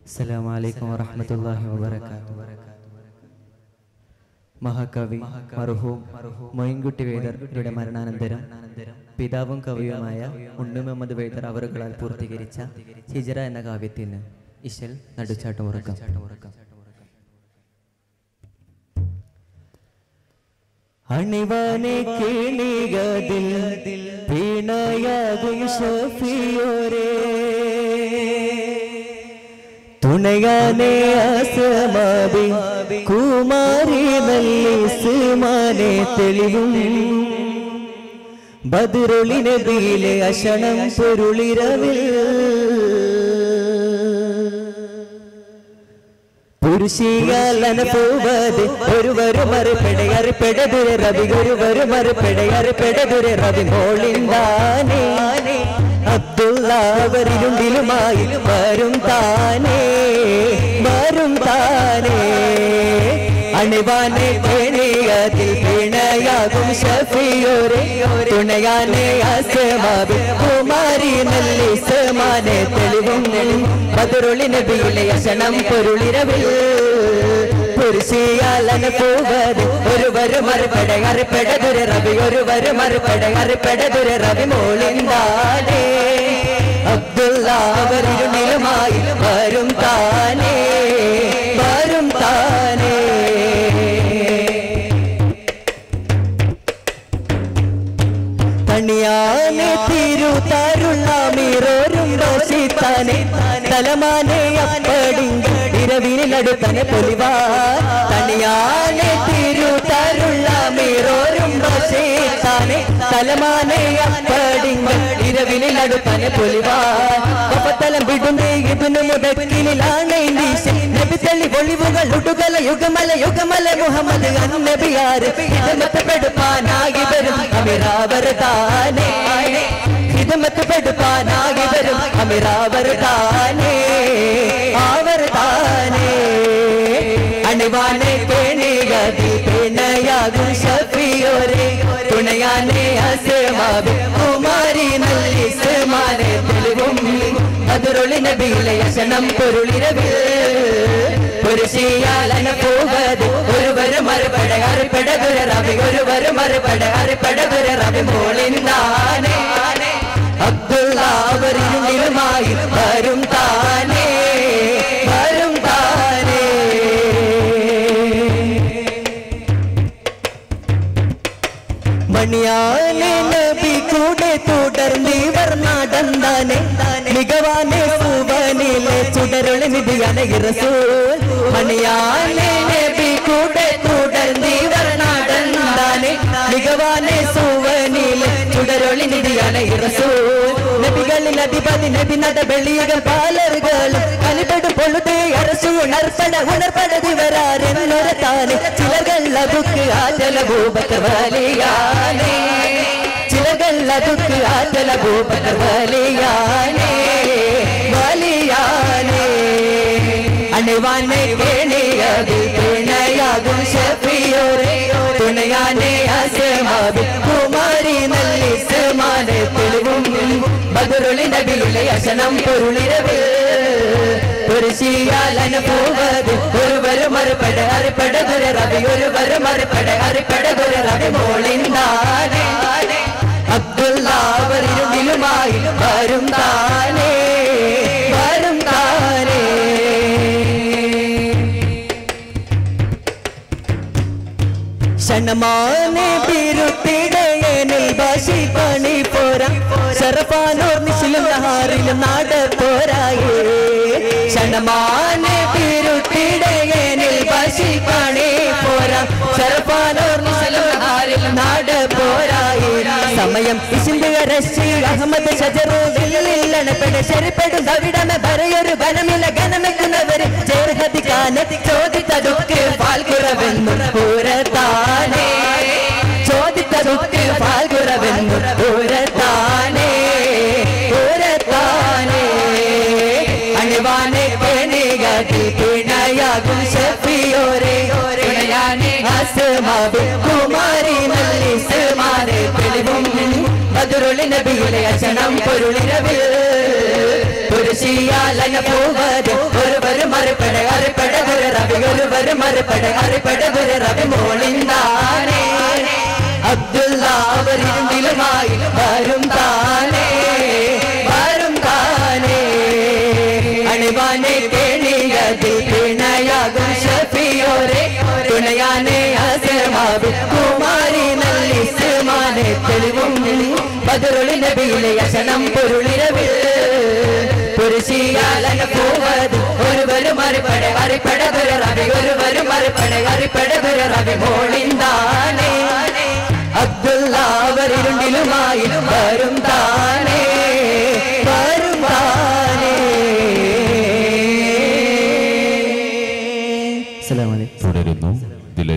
അസ്സലാമു അലൈക്കും വറഹ്മത്തുള്ളാഹി വബറകാതുഹു മഹാകവി മർഹൂം മൊയിൻകുട്ടി വേദർ മരണാനന്തരം പിതാവും കവിയുമായ ഉണ്ണി മുഹമ്മദ് വേദർ അവറുകളാൽ പൂർത്തീകരിച്ച ഹിജറ എന്ന കാവ്യത്തിന് ഇശൽ നടുച്ചാട്ടുമുറക്കം അണിവാനെ കിണികതിൽ വീണയാകും ഷഫിയോരേ തുണയാനെ അസമാവി കുമാരി നല്ലിസുമാനെ തെളിവും ബദറുളി നബിയിലെ അശണം പൊരുളിരവിൽ പുരുഷിയാലന പോവത് ഒരുവരു മറുപെടെ അറിപ്പെടതുരെ റബി ഒരുവരു മറുപെടെ അറിപ്പെടതുരെ റബി മോളിന്താനേ അബ്ദുള്ളവരിലുണ്ടിലുമായി വരും താനേ വരും താനേ അണിവാനെ പേണിയതിൽ പിണയാകും ഷഫിയോരെ തുണയാനെ അസമാവി കുമാരി നല്ലി സമാനെ തെളിവും പതിരുളി നബിയിലെ അശനം പൊരുളിരവിൽ പുരുഷിയാലന പോവത് ഒരുവരു മറുപട അറിപ്പെടതുര റബി ഒരുവരു മറുപട അറിപ്പെടതുര റബി മോളിന്താനേ അബ്ദുള്ളവരിലുമായി വരും താനേ വരും താനേ തണിയാനെ തിരുതാരുള്ള മീറോരും ദോഷിത്താനെ തലമാനെ അപ്പടിങ്ക ഇരവിനടുത്തനെ പൊലിവാ തണിയാനെ തിരുതാരുള്ള മീറോരും ദോഷിത്താനെ തലമാനെ അപ്പടിങ്ക ഇരവിനടുത്തനെ പൊലിവാ ഒപ്പത്തലം വിടുന്നേ ഇതിനു മുടക്കിലാണ് നബിത്തള്ളി ഒളിവുകൾ ഉടുകല യുഗമല യുഗമല മുഹമ്മദ് അന്നബിയാറ് ഹിദമത്ത് പെടുപ്പാനാകി വരും അമിരാവർ താനേ ഹിദമത്ത് പെടുപ്പാനാകി വരും അമിരാവർ താനേ ആവർ താനേ അണിവാനെ പേണിയതി പിണയാകും ഷഫിയോരെ തുണയാനെ അസമാവി കുമാരി നല്ലി സമാനെ തെളിവും അതിരൊളി നബിയിലെ യശനം പൊരുളിരവിൽ പുരുഷിയാലന പോവത് ഒരുവര് മറുപട അറിപ്പടകുര റബി ഒരുവര് മറുപട അറിപ്പടകുര റബി മോളിന്താനേ അബ്ദുള്ളവരിലുമായി വരും താനേ വരും താനേ മണിയാനെ നബി കൂടെ തുടർന്നിവർ നടന്നാനെ മികവാനെ സുവനിലെ ചുടരളി നിധിയാണ് റസൂൽ മണിയാനെ നബി കൂടെ തുടർന്നിവർ നടന്നാനെ മികവാനെ സുവനിലെ ചുടരൊളി നിധിയാണ് റസൂൽ നബികളിൽ അധിപതി നബി നട വെളിയകൾ പാലറുകളും കലിപെടു പൊളുതേ അരസു ഉണർപ്പട ഉണർപ്പടതി വരാരെന്നൊരു താനെ ചിലകൾ അബുക്ക് ആറ്റല ഭൂപകർ വലിയാനേ ചിലകൾ അബുക്ക് ആറ്റല ഭൂപകർ വലിയാനേ വലിയാനേ അണിവാനെ കേണിയത് തുണയാകും ഷഫിയോരെ തുണയാനെ അസമാവി കുമാരി നല്ലി സമാനെ തെളിവും ബദറുളി നബിയിലെ അശനം പൊരുളിരവിൽ പുരുഷിയാലന പോവത് ഒരുവര് മറുപട അറിപ്പടതുര റബി ഒരുവര് മറുപട അറിപ്പടതുര റബി മോളിന്താനേ അബ്ദുള്ളവരിലുമായി വരും താനേ വരും താനേ ക്ഷണമാനെ ബിരുത്തിടയനിൽ ഭാഷി പണി പോരാ ശരഫാനോർ നിശിലും നഹാറിലും നാട് പോരായേ ക്ഷണമാനെ ബിരുത്തിടയനിൽ ഭാഷി പണി പോരാ ശരഫാനോർ നിശിലും നഹാറിലും നാട് പോരായേ സമയം ഇശിന്തുകരശി അഹമ്മദ് ഷജറുവില്ലണപ്പെടെ ശരിപ്പെടും തവിടമെ വരയൊരു വനമില്ല ഗനമെക്കുന്നവര് ചേർഹതിക്കാനെത്തി ചോദിച്ചതൊക്കെ പാൽക്കുറവെന്നും പൂരത്താനേ ചോദിച്ചതൊക്കെ പാൽക്കുറവെന്നും പൂരത്താനേ പൂരത്താനേ അണിവാനെ പെണികതി പിണയാകും ഷഫിയോരെ അസമാവി കുമാരി നല്ലി സമാനെ തെളിവും ബദറുളി നബിയിലെ അച്ഛനം പൊരുളിരവിൽ ഒരു പുരുഷിയാലന പോവത് ഒരുവരും മറുപട അറിപ്പട ദുര റബി ഒരുവരും മറുപട അറിപ്പട ദുര റബി മോളിന്താനേ അബ്ദുള്ള അവരിരുണ്ടിലുമായി വരും താനേ വരും താനേ അണിവാനെ കേണിയതിൽ പിണയാകും ഷഫിയോരെ തുണയാനെ അസമാവി കുമാരി നല്ലിസ്മാനെ തെളിവും ബദറുളി നബിയിലെ യശനം പൊരുളിരവിൽ പുരുഷിയാലന പോവത് ഒരുവരും അറിപ്പട അറിപ്പട ദുര റബി ഒരുവരും അറിപ്പട അറിപ്പട ദുര റബി മോളി